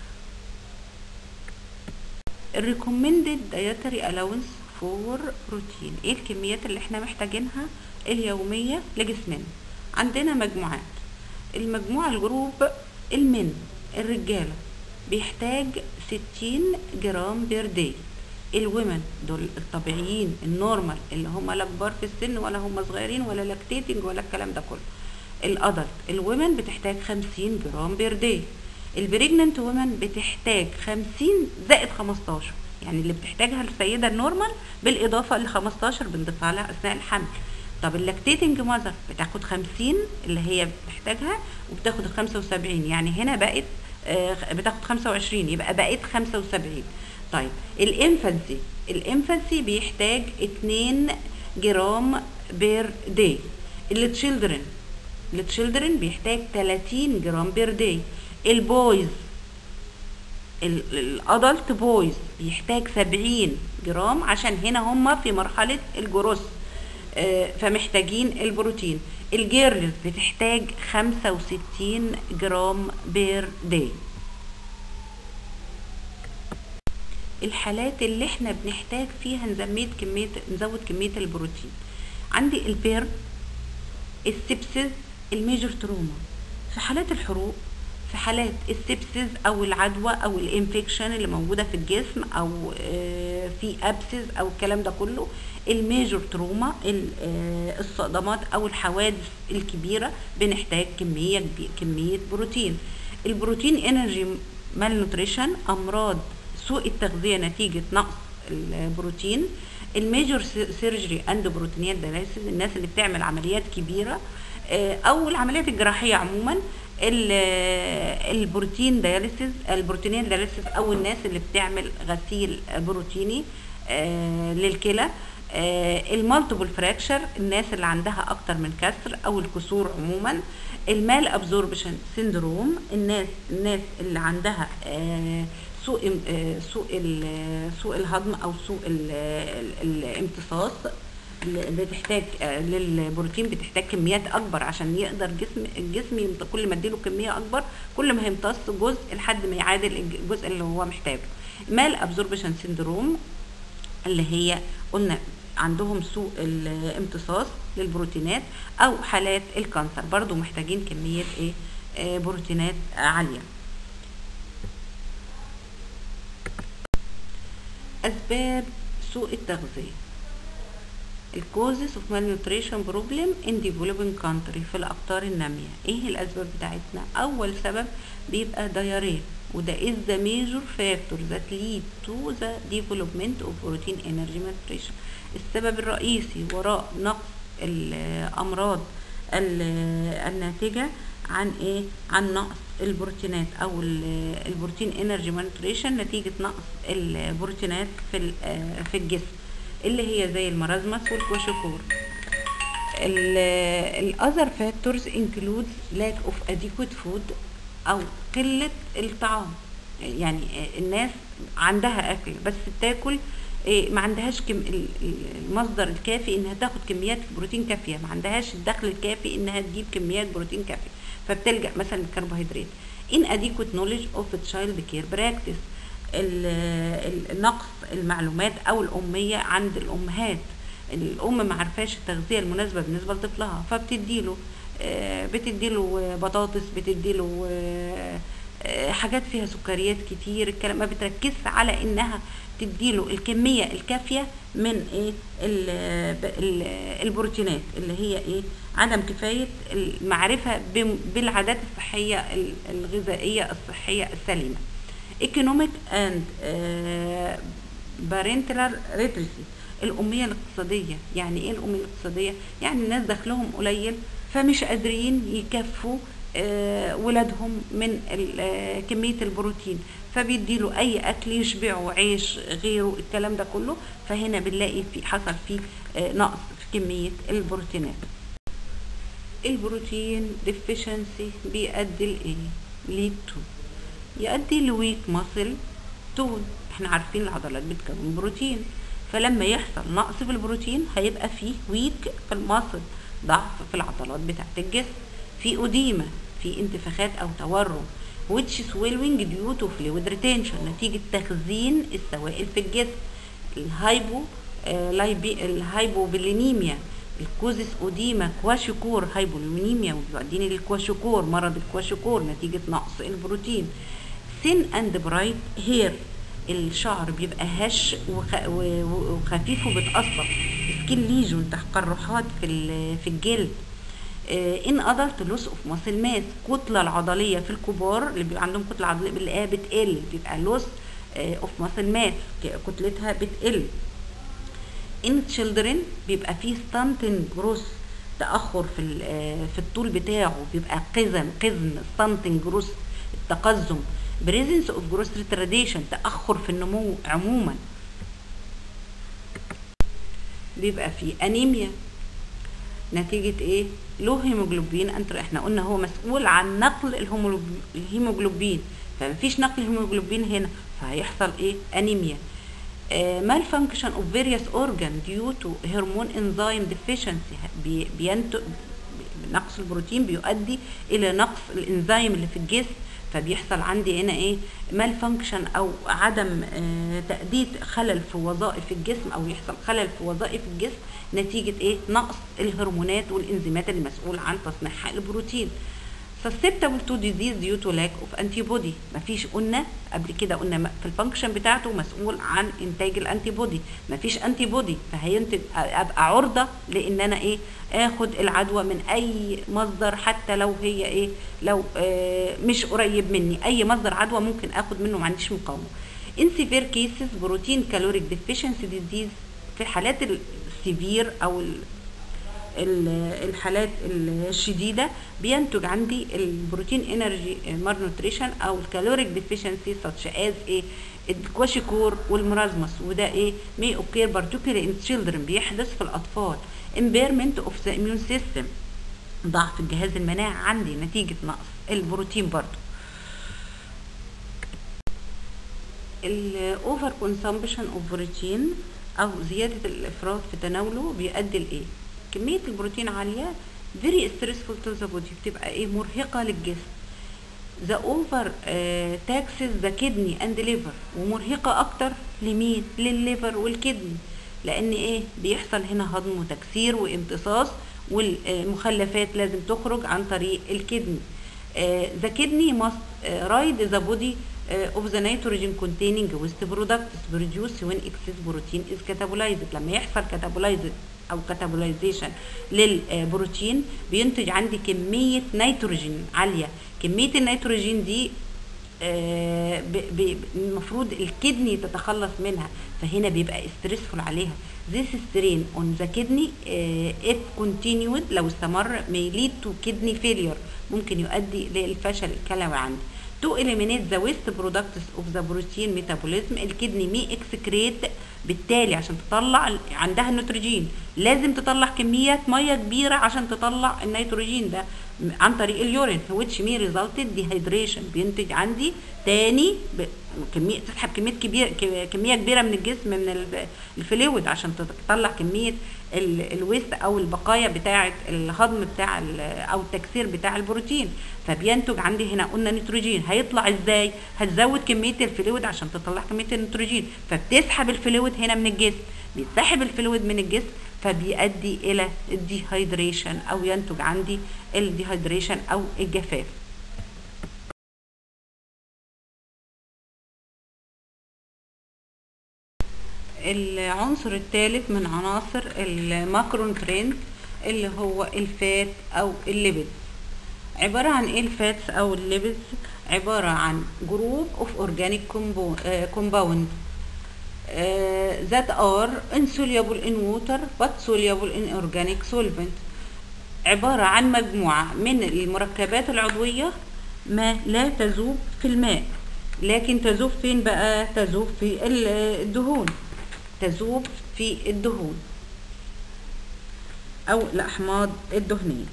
الريكومندد دايتري الاونس فور بروتين ايه الكميات اللي احنا محتاجينها اليوميه لجسمنا عندنا مجموعات المجموعه الجروب المن الرجاله بيحتاج 60 جرام بير داي الومن دول الطبيعيين النورمال اللي هم لا كبار في السن ولا هم صغيرين ولا لاكتيتنج ولا الكلام ده كله الادلت الومن بتحتاج 50 جرام بير داي البريجننت وومن بتحتاج 50 زائد 15 يعني اللي بتحتاجها السيده النورمال بالاضافه ل 15 بنضيفها لها اثناء الحمل طب اللاكتيتنج ماذر بتاخد 50 اللي هي بتحتاجها وبتاخد ال 75 يعني هنا بقت آه، بتاخد 25 يبقى بقيت 75 طيب الانفانسي الانفانسي بيحتاج 2 جرام بير داي التشيلدرن التشيلدرن بيحتاج 30 جرام بير داي البويز الادلت بويز بيحتاج 70 جرام عشان هنا هم في مرحله الجروس آه، فمحتاجين البروتين الجيرلز بتحتاج 65 جرام بير داي الحالات اللي احنا بنحتاج فيها نزود كميه نزود كميه البروتين عندي البير السبسس الميجر تروما في حالات الحروق في حالات السبسس او العدوى او الانفكشن اللي موجوده في الجسم او آه، في ابسس او الكلام ده كله الميجور تروما ال- آه، الصدمات او الحوادث الكبيره بنحتاج كميه كبي- كميه بروتين البروتين انرجي مال نوتريشن امراض سوء التغذيه نتيجه نقص البروتين الميجور سيرجري اند بروتينيات دايليسيس الناس اللي بتعمل عمليات كبيره آه، او العمليات الجراحيه عموما ال- البروتين داياليسيس البروتينيات داياليسيس او الناس اللي بتعمل غسيل بروتيني آه، للكلى المالتيبل فراكشر الناس اللي عندها اكتر من كسر او الكسور عموما المال ابزوربشن سيندروم الناس الناس اللي عندها آه، سوء آه، سوء ال- سوء الهضم او سوء ال- ال- الامتصاص اللي بتحتاج آه، للبروتين بتحتاج كميات اكبر عشان يقدر جسم الجسم يمت- كل ما اديله كميه اكبر كل ما هيمتص جزء لحد ما يعادل الجزء اللي هو محتاجه مال ابزوربشن سيندروم اللي هي قلنا عندهم سوء الامتصاص للبروتينات او حالات الكانسر برضو محتاجين كميه ايه آه، بروتينات عاليه اسباب سوء التغذيه الكوزز اوف malnutrition بروبلم ان developing country في الاقطار الناميه ايه الاسباب بتاعتنا اول سبب بيبقى diarrhea وده is the major factor that lead to the development of protein energy malnutrition السبب الرئيسي وراء نقص الامراض ال- الناتجه عن ايه عن نقص البروتينات او ال- البروتين انرجي مالنيوتريشن نتيجه نقص البروتينات في ال- آه، في الجسم اللي هي زي المرازمس والكواشيكور الاذر فاكتورز انكلود لاك اوف adequate فود او قله الطعام يعني الناس عندها اكل بس بتاكل إيه، ما عندهاش كم ال- ال- المصدر الكافي انها تاخد كميات بروتين كافيه ما عندهاش الدخل الكافي انها تجيب كميات بروتين كافيه فبتلجا مثلا للكربوهيدرات in adequate knowledge of child care practice ال- ال- نقص المعلومات او الاميه عند الامهات الام ما عرفاش التغذيه المناسبه بالنسبه لطفلها فبتديله آه، بتديله بطاطس بتديله آه، آه، حاجات فيها سكريات كتير الكلام ما بتركزش على انها تديله الكميه الكافيه من ايه ال- ب- ال- البروتينات اللي هي ايه عدم كفايه المعرفه بم- بالعادات الصحيه ال- الغذائيه الصحيه السليمه economic and uh, parental literacy الأمية الاقتصادية يعني ايه الأمية الاقتصادية يعني الناس دخلهم قليل فمش قادرين يكفوا آه، ولادهم من ال- آه، كمية البروتين فبيديله أي أكل يشبعه عيش غيره الكلام ده كله فهنا بنلاقي في حصل فيه آه، نقص في كمية البروتينات البروتين deficiency بيؤدي لإيه؟ lead to يؤدي لويك ماسل تون احنا عارفين العضلات بتكون بروتين فلما يحصل نقص في البروتين هيبقى فيه ويك في الماسل ضعف في العضلات بتاعت الجسم في أديمة في انتفاخات أو تورم which swelling due to fluid retention نتيجة تخزين السوائل في الجسم الهايبو آه، لايبي الهايبوبيلينيميا الكوزيس اوديما كواشيكور هايبولينيميا وبيؤديني للكواشيكور مرض الكواشيكور نتيجة نقص البروتين سين اند برايت هير الشعر بيبقى هش وخ- و- و- وخفيف وبتقصف سكين ليجون تقرحات في ال- في الجلد ان ادلت لوس اوف ماسل ماس الكتله العضليه في الكبار اللي بيبقى عندهم كتله عضليه بنلاقيها بتقل بيبقى لوس اوف ماسل ماس كتلتها بتقل ان تشيلدرن بيبقى فيه ستانتنج جروس تاخر في ال- آه، في الطول بتاعه بيبقى قزم قزم ستانتنج جروس تقزم presence of growth retardation تأخر في النمو عموما بيبقى في انيميا نتيجة ايه لو هيموجلوبين انت احنا قلنا هو مسؤول عن نقل الهيموجلوب- الهيموجلوبين فمفيش نقل هيموجلوبين هنا فهيحصل ايه انيميا malfunction of various organ due to hormone enzyme deficiency بي- بينتج نقص البروتين بيؤدي الى نقص الانزيم اللي في الجسم فبيحصل عندي هنا ايه مال فانكشن او عدم آه تأدية خلل في وظائف الجسم او يحصل خلل في وظائف الجسم نتيجة ايه نقص الهرمونات والانزيمات اللي مسؤول عن تصنيع البروتين susceptible to disease due to lack of antibody مفيش قلنا قبل كده قلنا م- في الفانكشن بتاعته مسؤول عن انتاج الانتي بودي مفيش انتي بودي فهينتج أ- ابقى عرضه لان انا ايه اخد العدوى من اي مصدر حتى لو هي ايه لو آه مش قريب مني اي مصدر عدوى ممكن اخد منه ما عنديش مقاومه in severe cases بروتين caloric deficiency disease في الحالات السيفير او ال ال- الحالات الشديدة بينتج عندي البروتين انرجي مالنوتريشن او الكالوريك ديفيشنسي such as ايه الكواشيكور والمرازمس وده ايه may occur particularly in children بيحدث في الاطفال impairment of the immune system ضعف الجهاز المناعي عندي نتيجة نقص البروتين برضو الاوفر كونسامبشن اوف بروتين او زياده الافراط في تناوله بيؤدي لايه كميه البروتين عاليه very stressful to the body بتبقى ايه مرهقه للجسم the over uh, taxes the kidney and liver ومرهقه اكتر لمين للليفر والكدني لان ايه بيحصل هنا هضم وتكسير وامتصاص والمخلفات لازم تخرج عن طريق الكدني uh, the kidney must uh, ride the body uh, of the nitrogen containing waste products produced when excess protein is catabolized لما يحصل catabolized او كاتابولايزيشن للبروتين بينتج عندي كميه نيتروجين عاليه كميه النيتروجين دي آه، ب- ب- المفروض الكدني تتخلص منها فهنا بيبقى ستريسفول عليها this strain on the kidney آه، if continued لو استمر may lead to kidney failure ممكن يؤدي للفشل الكلوي عندي to eliminate the waste products of the protein metabolism الكدني may excrete بالتالي عشان تطلع عندها النيتروجين لازم تطلع كميات ميه كبيره عشان تطلع النيتروجين ده عن طريق اليورين which may result in dehydration بينتج عندي تاني ب- كميه تسحب كميه كبيره ك- كميه كبيره من الجسم من ال- الفلويد عشان تطلع كميه ال- الويست او البقايا بتاعه الهضم بتاع ال- او التكسير بتاع البروتين فبينتج عندي هنا قلنا نيتروجين هيطلع ازاي هتزود كميه الفلويد عشان تطلع كميه النيتروجين فبتسحب الفلويد هنا من الجسم بيتسحب الفلويد من الجسم فبيؤدي الى الديهايدريشن او ينتج عندي الديهايدريشن او الجفاف العنصر الثالث من عناصر الماكرونترينت اللي هو الفات او الليبيد عبارة عن ايه الفاتس او الليبيدز عبارة عن جروب اوف اورجانيك كومباوند that are insoluble in water but soluble in organic solvent عبارة عن مجموعة من المركبات العضوية ما لا تذوب في الماء لكن تذوب فين بقى تذوب في ال- الدهون تذوب في الدهون او الاحماض الدهنيه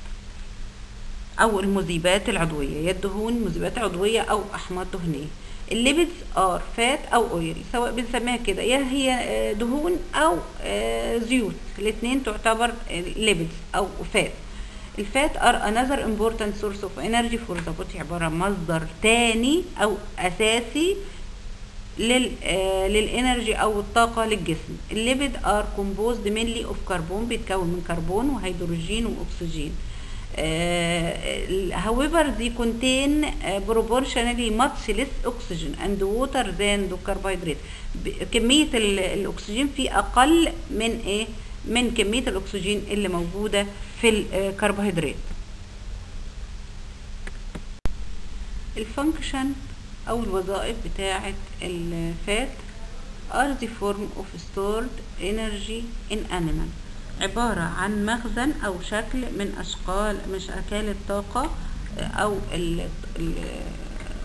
او المذيبات العضويه يا الدهون مذيبات عضويه او احماض دهنيه الليبيدز ار فات او اويل سواء بنسميها كده يا هي آه، دهون او آه، زيوت الاثنين تعتبر ليبيدز او فات الفات ار another important source of energy for the body عبارة عن مصدر تاني او اساسي لل آه للانرجي او الطاقه للجسم الليبيد ار كومبوزد mainly اوف كربون بيتكون من كربون وهيدروجين واكسجين uh, however they contain uh, proportionally much less oxygen and water than the carbohydrate ب- كمية ال- الأكسجين فيه أقل من إيه؟ من كمية الأكسجين اللي موجودة في الكربوهيدرات الفانكشن أو الوظائف بتاعة الفات are the form of stored energy in animal عبارة عن مخزن أو شكل من أشكال من أشكال الطاقة أو ال ال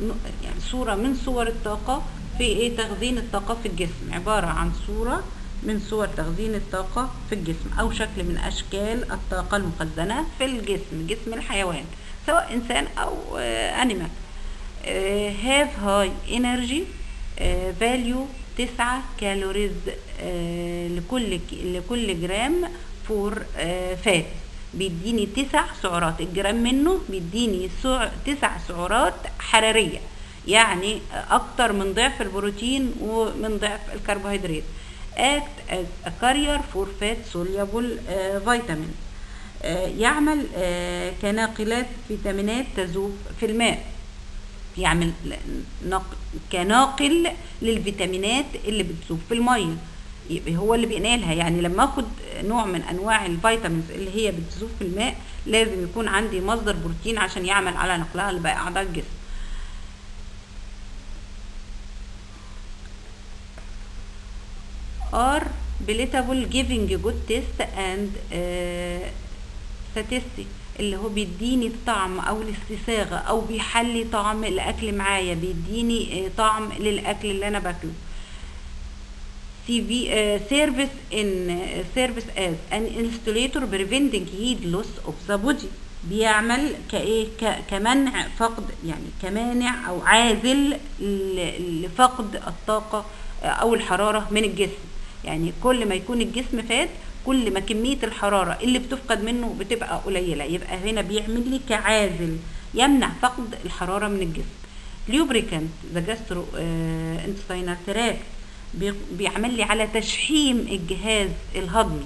يعني صورة من صور الطاقة في ايه تخزين الطاقة في الجسم عبارة عن صورة من صور تخزين الطاقة في الجسم أو شكل من أشكال الطاقة المخزنة في الجسم جسم الحيوان سواء إنسان أو أنيمال هاف هاي انرجي فاليو تسعة كالوريز لكل لكل جرام فور فات بيديني تسع سعرات الجرام منه بيديني سع... تسع سعرات حرارية يعني أكتر من ضعف البروتين ومن ضعف الكربوهيدرات act as a carrier for fat soluble uh, vitamin uh, يعمل uh, كناقلات فيتامينات تذوب في الماء يعمل نق... كناقل للفيتامينات اللي بتذوب في الميه يبقى هو اللي بينقلها يعني لما اخد نوع من انواع الفيتامينز اللي هي بتذوب في الماء لازم يكون عندي مصدر بروتين عشان يعمل على نقلها لباقي اعضاء الجسم are palatable giving good taste and uh, statistic اللي هو بيديني الطعم او الاستساغه او بيحلي طعم الاكل معايا بيديني طعم للاكل اللي انا باكله سي في سيرفيس ان سيرفيس از ان انستوليتور بريفنتنج هيد لوس اوف ذا بودي بيعمل كايه كمنع فقد يعني كمانع او عازل لفقد الطاقه او الحراره من الجسم يعني كل ما يكون الجسم فات كل ما كمية الحرارة اللي بتفقد منه بتبقى قليلة يبقى هنا بيعمل لي كعازل يمنع فقد الحرارة من الجسم ليوبريكانت ذا جاسترو انتستينال تراك بيعمل لي على تشحيم الجهاز الهضمي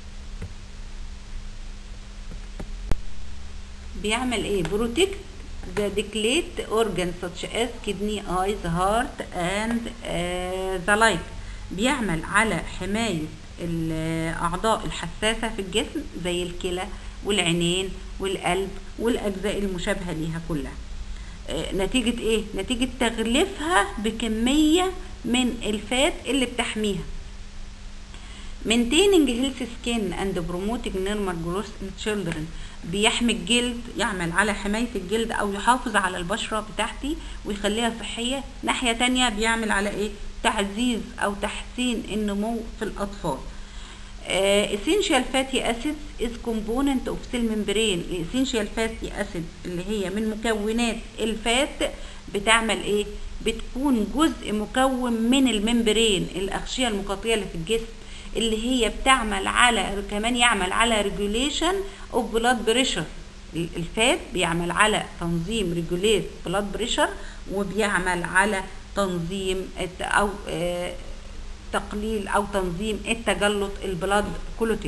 بيعمل ايه بروتكت the decayed organs such as kidney eyes heart and uh, the like بيعمل على حماية الأعضاء الحساسة في الجسم زي الكلى والعينين والقلب والأجزاء المشابهة ليها كلها نتيجة ايه؟ نتيجة تغليفها بكمية من الفات اللي بتحميها maintaining healthy skin and promoting normal growth in children بيحمي الجلد يعمل على حماية الجلد أو يحافظ على البشرة بتاعتي ويخليها صحية ناحية تانية بيعمل على إيه تعزيز أو تحسين النمو في الأطفال uh, essential fatty acids is component of cell membrane essential fatty acids اللي هي من مكونات الفات بتعمل ايه بتكون جزء مكون من الممبرين الأغشية المغطية اللي في الجسم اللي هي بتعمل على كمان يعمل على ريجوليشن اوف بلاد بريشر الفات بيعمل على تنظيم ريجوليت بلاد بريشر وبيعمل على تنظيم او آه تقليل او تنظيم التجلط البلاد كلوتينج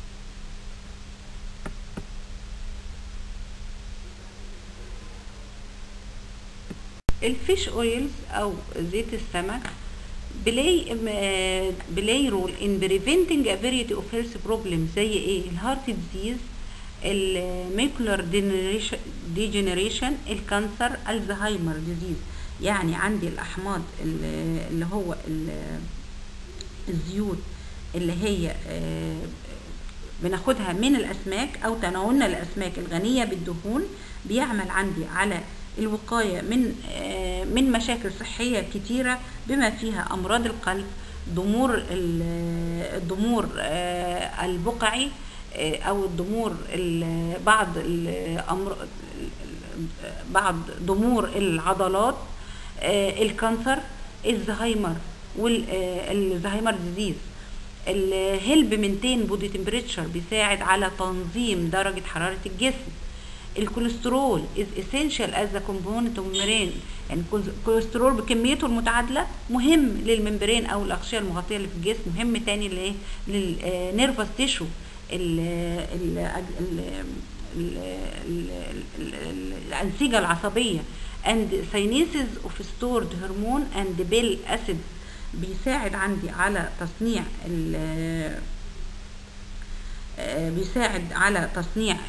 الفيش اويلز او زيت السمك بلاي بلاي رول ان بريفنتنج ا فيريتي اوف هيلث بروبلم زي ايه الهارت ديزيز الميكولار ديجنريشن الكانسر الزهايمر ديزيز يعني عندي الاحماض اللي هو الزيوت اللي هي بناخدها من الاسماك او تناولنا الاسماك الغنيه بالدهون بيعمل عندي على الوقايه من من مشاكل صحيه كتيره بما فيها امراض القلب ضمور الضمور البقعي او الضمور بعض الأمر بعض ضمور العضلات الكانسر الزهايمر والزهايمر ديزيز الهيلب منتين بودي تمبريتشر بيساعد على تنظيم درجة حرارة الجسم الكوليسترول is essential as a component of membrane يعني الكوليسترول بكميته المتعادلة مهم للممبرين او الاغشية المغطية اللي في الجسم مهم تاني لايه للنيرفس تيشو الأنسجة العصبية and synesis of stored hormone and bile acid بيساعد عندي على تصنيع ال بيساعد على تصنيع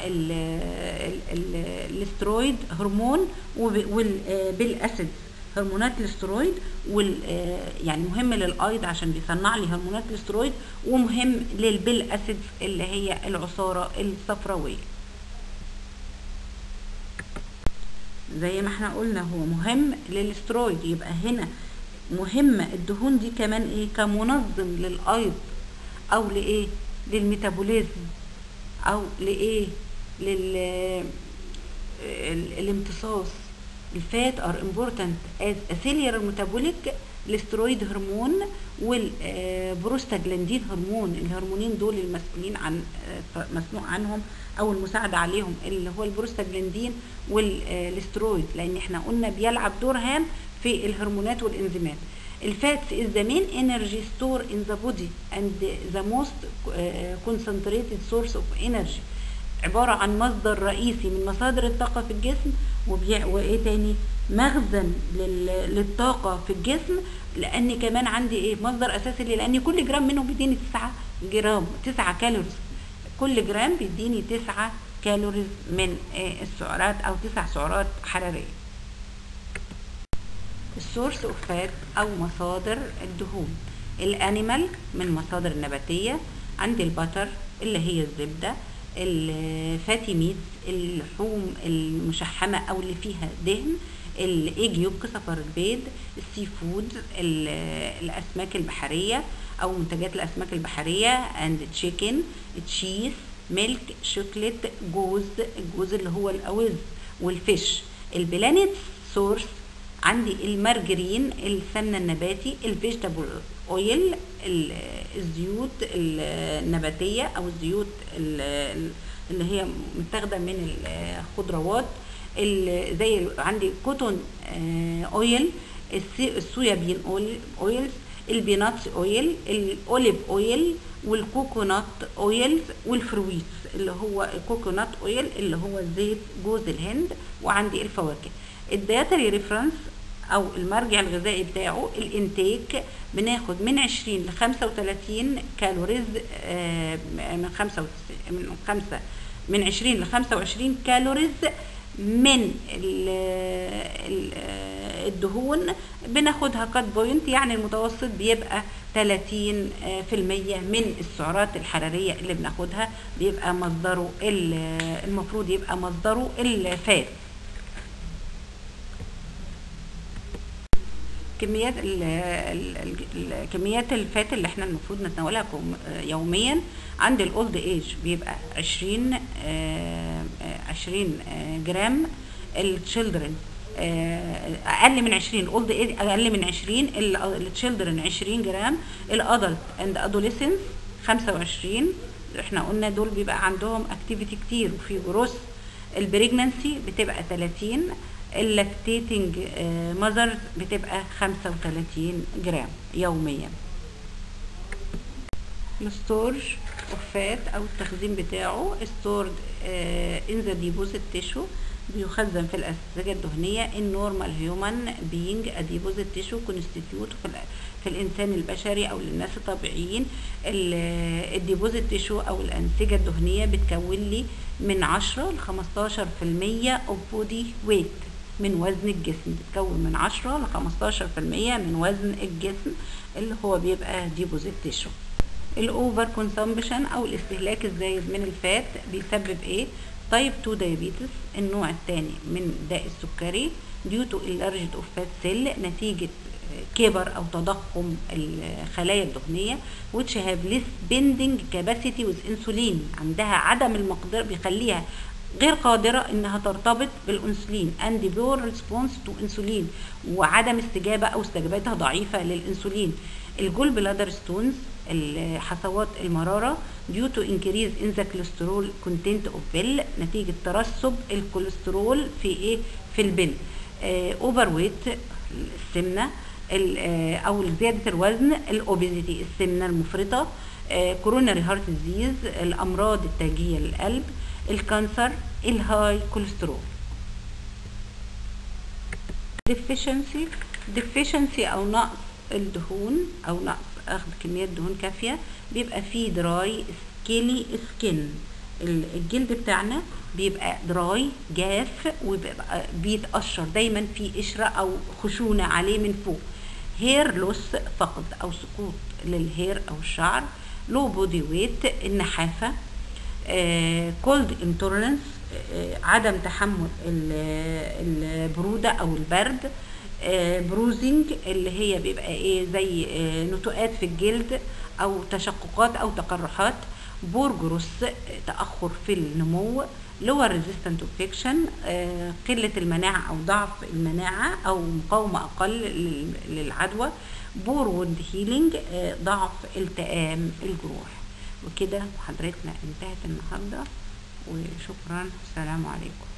الاسترويد هرمون والبالاسيد هرمونات الاسترويد وال يعني مهم للايض عشان بيصنع لي هرمونات الاسترويد ومهم للبيل اسيدز اللي هي العصاره الصفراويه زي ما احنا قلنا هو مهم للاسترويد يبقى هنا مهمة الدهون دي كمان ايه كمنظم للأيض أو لإيه للميتابوليزم أو لإيه لل ال- الامتصاص الفات ار امبورتنت از cellular metabolic الاسترويد هرمون والبروستاجلاندين هرمون الهرمونين دول المسؤولين عن آه، مسموع عنهم او المساعده عليهم اللي هو البروستاجلاندين والاسترويد لان احنا قلنا بيلعب دور هام في الهرمونات والانزيمات الفاتس is the main energy store in the body and the most uh, concentrated source of energy عبارة عن مصدر رئيسي من مصادر الطاقة في الجسم وبيع وإيه تاني مخزن لل- للطاقة في الجسم لأن كمان عندي إيه مصدر أساسي ليه؟ لأن كل جرام منه بيديني تسعة جرام تسعة كالوريز كل جرام بيديني تسعة كالوريز من آه، السعرات أو تسع سعرات حرارية السورس اوف فات او مصادر الدهون الانيمال من المصادر النباتيه عندي البتر اللي هي الزبده الفاتي ميت اللحوم المشحمه او اللي فيها دهن الايج يوك صفر البيض السي فود ال- الاسماك البحريه او منتجات الاسماك البحريه اند تشيكن تشيز ميلك شوكليت جوز الجوز اللي هو الاوز والفيش البلانيت سورس عندي المارجرين السمنة النباتي الفيجيتابل اويل ال- الزيوت النباتية او الزيوت ال- اللي هي متاخدة من الخضروات ال- زي ال- عندي كوتون آه، اويل السي- الصويا بين اويل اويلز البيناتس اويل الاوليف اويل والكوكونات اويلز والفرويتس اللي هو الكوكونات اويل اللي هو زيت جوز الهند وعندي الفواكه الدياتري ريفرنس او المرجع الغذائي بتاعه الانتيك بناخد من 20 ل 35 كالوريز آه، من 5 من 5 من 20 ل 25 كالوريز من ال- ال- الدهون بناخدها كات بوينت يعني المتوسط بيبقى 30 آه، في المية من السعرات الحرارية اللي بناخدها بيبقى مصدره ال- المفروض يبقى مصدره الفات كميات ال ال ال كميات الفات اللي احنا المفروض نتناولها كم- يوميا عند الاولد ايج بيبقى 20 آه، آه، 20 آه، جرام التشيلدرن اقل من 20 الاولد ايج اقل من 20 التشيلدرن 20 جرام الادلت اند ادوليسنس 25 احنا قلنا دول بيبقى عندهم اكتيفيتي كتير وفي جروس البريجنانسي بتبقى 30 اللاكتيتنج ماذرز بتبقى 35 جرام يوميا الستورج اوف فات او التخزين بتاعه stored ان ذا ديبوزيت تيشو بيخزن في الأنسجة الدهنية النورمال هيومن بينج ديبوزيت تيشو كونستيتيوت في, ال- في الإنسان البشري أو للناس الطبيعيين الديبوزيت تيشو أو الأنسجة الدهنية بتكون لي من 10 ل 15% of body weight من وزن الجسم بتكون من 10 ل 15% من وزن الجسم اللي هو بيبقى ديبوزيت تيشو الاوفر كونسامبشن او الاستهلاك الزايد من الفات بيسبب ايه تايب 2 دايابيتس النوع الثاني من داء السكري ديو تو اللارجد اوف فات سيل نتيجه كبر او تضخم الخلايا الدهنيه which have less bending capacity with insulin عندها عدم المقدره بيخليها غير قادرة انها ترتبط بالانسولين and poor response to insulin وعدم استجابة او استجابتها ضعيفة للانسولين الجول بلادر ستونز حصوات المرارة due to increase in the cholesterol content of pill نتيجة ترسب الكوليسترول في ايه في البل اوفر ويت السمنة ال- آه، او زيادة الوزن الاوبيزيتي السمنة المفرطة كوروناري هارت ديزيز الامراض التاجية للقلب الكانسر الهاي كوليسترول deficiency deficiency او نقص الدهون او نقص اخذ كميات دهون كافيه بيبقى فيه دراي سكيلي سكين الجلد بتاعنا بيبقى دراي جاف وبيبقى بيتقشر دايما في قشره او خشونه عليه من فوق هير لوس فقد او سقوط للهير او الشعر لو بودي ويت النحافه كولد انتولرنس آه، عدم تحمل ال- البرودة أو البرد بروزنج اللي هي بيبقى ايه زي آه، نتوءات في الجلد او تشققات او تقرحات بورجروس آه، تاخر في النمو لور ريزيستنت انفكشن قله المناعه او ضعف المناعه او مقاومه اقل لل- للعدوى بور ووند هيلينج ضعف التئام الجروح وكده محاضرتنا انتهت النهارده وشكرا السلام عليكم